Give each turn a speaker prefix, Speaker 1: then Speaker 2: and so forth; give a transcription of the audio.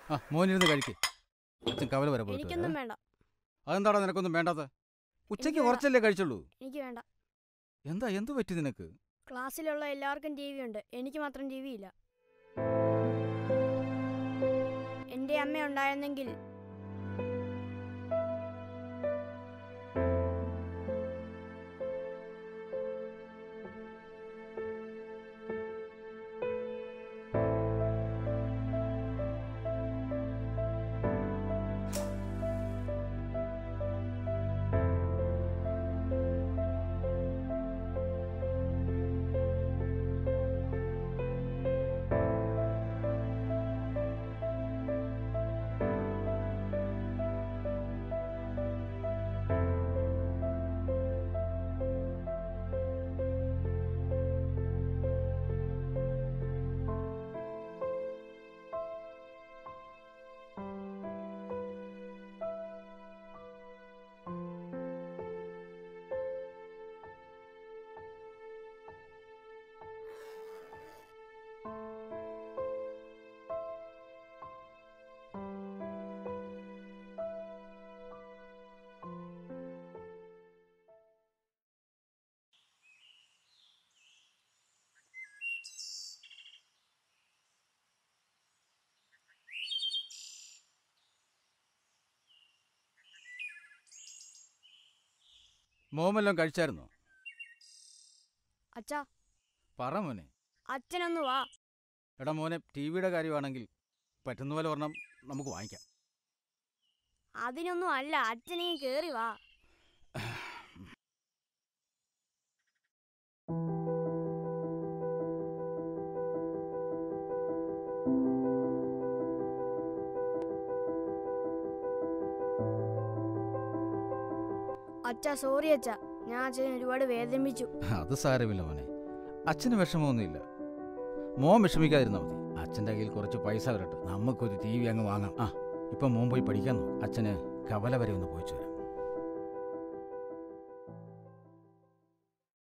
Speaker 1: ആ മോനിരുന്ന് കഴിക്ക് അച്ഛൻ കവല വരെ പോയിട്ട്
Speaker 2: എനിക്കൊന്നും
Speaker 1: വരാം.
Speaker 2: വേണ്ട
Speaker 1: അതെന്താടാ നിനക്കൊന്നും വേണ്ടാത്ത ഉച്ചയ്ക്ക്
Speaker 2: വേണ്ട.
Speaker 1: കുറച്ചല്ലേ കഴിച്ചുള്ളൂ
Speaker 2: എനിക്ക് വേണ്ട
Speaker 1: എന്താ എന്ത് പറ്റി നിനക്ക്
Speaker 2: ക്ലാസ്സിലുള്ള എല്ലാവർക്കും ടി വി ഉണ്ട് എനിക്ക് മാത്രം ടി വി ഇല്ല എൻ്റെ അമ്മ ഉണ്ടായിരുന്നെങ്കിൽ
Speaker 1: മോമെല്ലാം കഴിച്ചായിരുന്നോ
Speaker 2: അച്ഛാ
Speaker 1: പറ മോനെ
Speaker 2: അച്ഛനൊന്ന് വാ
Speaker 1: എടാ മോനെ ടി വിയുടെ കാര്യമാണെങ്കിൽ പറ്റുന്ന പോലെ ഒരെണ്ണം നമുക്ക് വാങ്ങിക്കാം
Speaker 2: അതിനൊന്നും അല്ല അച്ഛനീ കേറി വാ അച്ഛാ സോറി അച്ഛാ ഞാൻ അച്ഛനെ ഒരുപാട് വേദനിപ്പിച്ചു
Speaker 1: അത് സാരമില്ല മോനെ അച്ഛന് വിഷമമൊന്നുമില്ല മോൻ വിഷമിക്കാതിരുന്നാൽ മതി അച്ഛൻ്റെ കയ്യിൽ കുറച്ച് പൈസ വരട്ടെ നമുക്കൊരു ടി വി അങ്ങ് വാങ്ങാം ആ ഇപ്പം മോൻ പോയി പഠിക്കാൻ നോക്ക്. അച്ഛന് കവല വരെ ഒന്ന് പോയിച്ചു വരാം